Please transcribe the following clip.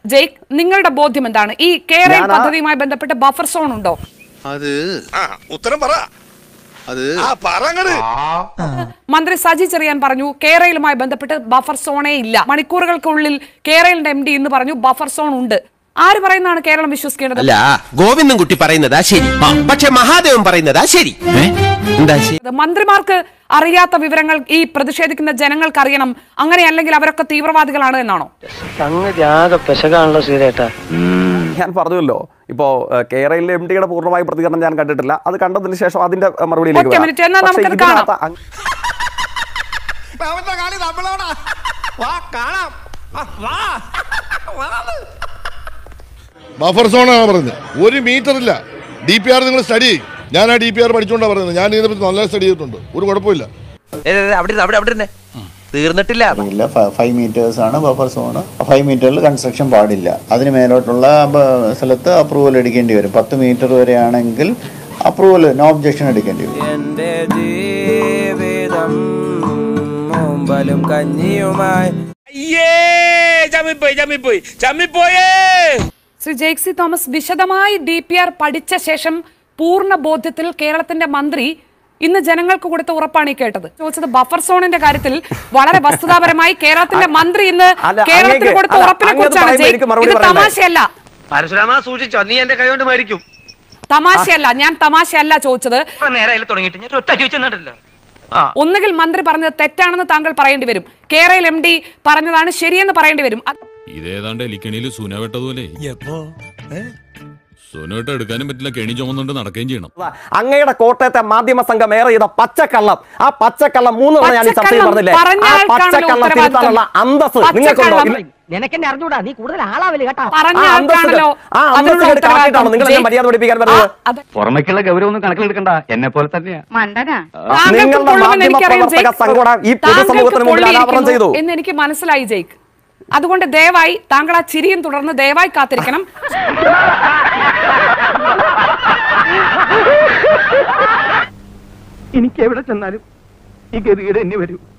ജയ്ക്ക് നിങ്ങളുടെ ബോധ്യം എന്താണ് ഈ കേരള ഞാനാ- പദ്ധതിയുമായി ബന്ധപ്പെട്ട് ബഫർ സോൺ ഉണ്ടോ അത് ആ ഉത്തരം പറ അത് ആ പറങ്ങട് മന്ത്രി സജി ചെറിയാൻ പറഞ്ഞു കേരളയുമായി ബന്ധപ്പെട്ട് ബഫർ സോണേ ഇല്ല മണിക്കൂറുകൾക്കുള്ളിൽ കേരളിന്റെ എം ഡി എന്ന് പറഞ്ഞു ബഫർ സോൺ ഉണ്ട് ആര് പറയുന്നതാണ് കേരളം വിശ്വസിക്കേണ്ടത് അല്ല ഗോവിന്ദൻകുട്ടി പറയുന്നതാ ശരി പക്ഷെ മഹാദേവൻ പറയുന്നതാ ശരി എന്താ ശരി ഇത് മന്ത്രിമാർക്ക് അറിയാത്ത വിവരങ്ങൾ ഈ പ്രതിഷേധിക്കുന്ന ജനങ്ങൾക്ക് അറിയണം അങ്ങനെ അല്ലെങ്കിൽ അവരൊക്കെ തീവ്രവാദികളാണ് എന്നാണോ സംഗതി ആകെ പെശകാണല്ലോ ശ്രീരേട്ടാ ഞാൻ പറഞ്ഞല്ലോ ഇപ്പോ കേരളയിലെ എം ഡിയുടെ പൂർണ്ണമായ പ്രതികരണം ഞാൻ കണ്ടിട്ടില്ല അത് കണ്ടതിന് ശേഷം അതിന്റെ അഹ്, മറുപടിയിലേക്ക് ഒറ്റ വരാം. മിനിറ്റ്, എന്നാ പക്ഷേ നമുക്കത് ഇതിനകത്ത് കാണാം. അങ്- ബഫർ സോണാണ് പറയുന്നത് ഒരു മീറ്റർ ഇല്ല ഡി പി ആർ നിങ്ങൾ സ്റ്റഡി ചെയ്യും ഞാൻ ആ ഡി പി ആർ പഠിച്ചുകൊണ്ടാണ് പറയുന്നത് ഞാൻ ഇതിനെപ്പറ്റി നല്ല സ്റ്റഡി ചെയ്തിട്ടുണ്ട് ഒരു കുഴപ്പമില്ല അവിടെ ഇരുന്ന്, അവിടെ അവിടെ ഇരുന്നേ. തീർന്നിട്ടില്ല ഇല്ല ഫൈവ് മീറ്റേഴ്സ് ആണ് ബഫർ സോൺ ഫൈവ് മീറ്ററിൽ കൺസ്ട്രക്ഷൻ പാടില്ല അതിന് മേലോട്ടുള്ള ബ- സ്ഥലത്ത് അപ്രൂവൽ എടുക്കേണ്ടി വരും പത്ത് മീറ്റർ വരെ ആണെങ്കിൽ അപ്രൂവൽ നോ ഒബ്ജക്ഷൻ എടുക്കേണ്ടി വരും എന്റെ ജീവിതം മുമ്പലും കഞ്ഞിയുമായി ശ്രീ ജെയ്ക്സി തോമസ് വിശദമായി ഡി പി ആർ പഠിച്ച ശേഷം പൂർണ്ണ ബോധ്യത്തിൽ കേരളത്തിന്റെ മന്ത്രി ഇന്ന് ജനങ്ങൾക്ക് കൊടുത്ത ഉറപ്പാണ് ഈ കേട്ടത് ചോദിച്ചത് ബഫർ സോണിന്റെ കാര്യത്തിൽ വളരെ വസ്തുതാപരമായി കേരളത്തിന്റെ മന്ത്രി ഇന്ന് അല്ല, കേരളത്തിന് അങ്ങേക്ക് കൊടുത്ത അല്ല, ഉറപ്പിനെ അങ്ങ് അത് കുറിച്ചാണ് പറയുമ്പോൾ ജയ്- എനിക്ക് മറുപടി ഇത് പറയണ്ടേ? തമാശയല്ല പരശുരാമ സൂക്ഷിച്ചോ നീ എന്റെ കൈ കൊണ്ട് മേടിക്കും തമാശയല്ല ഞാൻ തമാശയല്ല ചോദിച്ചത് നേരെ അതിൽ തുടങ്ങിയിട്ട് ഞാൻ ഒറ്റ ചോദിച്ചെന്നിട്ടല്ലോ ഒന്നുകിൽ മന്ത്രി പറഞ്ഞത് തെറ്റാണെന്ന് താങ്കൾ പറയേണ്ടി വരും കേരള എം ഡി പറഞ്ഞതാണ് ശരിയെന്ന് പറയേണ്ടി വരും അത് ഇതേതാണ്ട് എലിക്കണിയിൽ സുന വെട്ടതുപോലെ സുന വെട്ട എടുക്കാനും പറ്റില്ല കെണി ചുമന്നുകൊണ്ട് നടക്കുകയും ചെയ്യണം അങ്ങയുടെ കോട്ടയത്തെ മാധ്യമ സംഘം ഏറെ ചെയ്ത പച്ചക്കള്ളം ആ പച്ചക്കള്ളം മൂന്ന് തവണ ഞാൻ ഈ ചർച്ചയിൽ പച്ചക്കള്ളം പറഞ്ഞില്ലേ പറഞ്ഞ ആ ആൾക്കാണല്ലോ പച്ചക്കള്ളം ഉത്തരവാദിത്തം. തിരുത്താനുള്ള അന്തസ് നിങ്ങൾക്കുണ്ടോ പച്ചക്കള്ളം ഇല്ല. നിനക്കെന്നെ അറിഞ്ഞൂടാ നീ കൂടുതൽ ആളാവില്ല കേട്ടോ പറഞ്ഞ ആ അന്തസ്സ് ആൾക്കാണല്ലോ ആ അന്തസ് അതിനുള്ള കേട്ട് കാട്ടിയിട്ടാണോ നിങ്ങൾ എന്നെ ഉത്തരവാദിത്തം. മര്യാദ പഠിപ്പിക്കാൻ ആ, വരുന്നത് അത് പുറമേക്കുള്ള ഗൗരവൊന്നും കണക്കിലെടുക്കണ്ട എന്നെ പോലെ തന്നെയാ മണ്ടനാ താങ്കൾക്ക് നിങ്ങളുടെ കൊള്ളുമെന്ന് മാധ്യമ എനിക്കറിയാം, പ്രവർത്തക ജയ്ക്ക്. സംഘടന ഈ താങ്കൾക്ക് പൊതുസമൂഹത്തിന് മുമ്പിൽ അനാവരണം ചെയ്തു കൊള്ളിയിരിക്കുന്നു എന്ന് എനിക്ക് മനസ്സിലായി ജയ്ക്ക് അതുകൊണ്ട് ദയവായി താങ്കൾ ആ ചിരിയും തുടർന്ന് ദയവായി കാത്തിരിക്കണം എനിക്ക് എവിടെ ചെന്നാലും ഈ ഗതികേട് എന്നെ വരും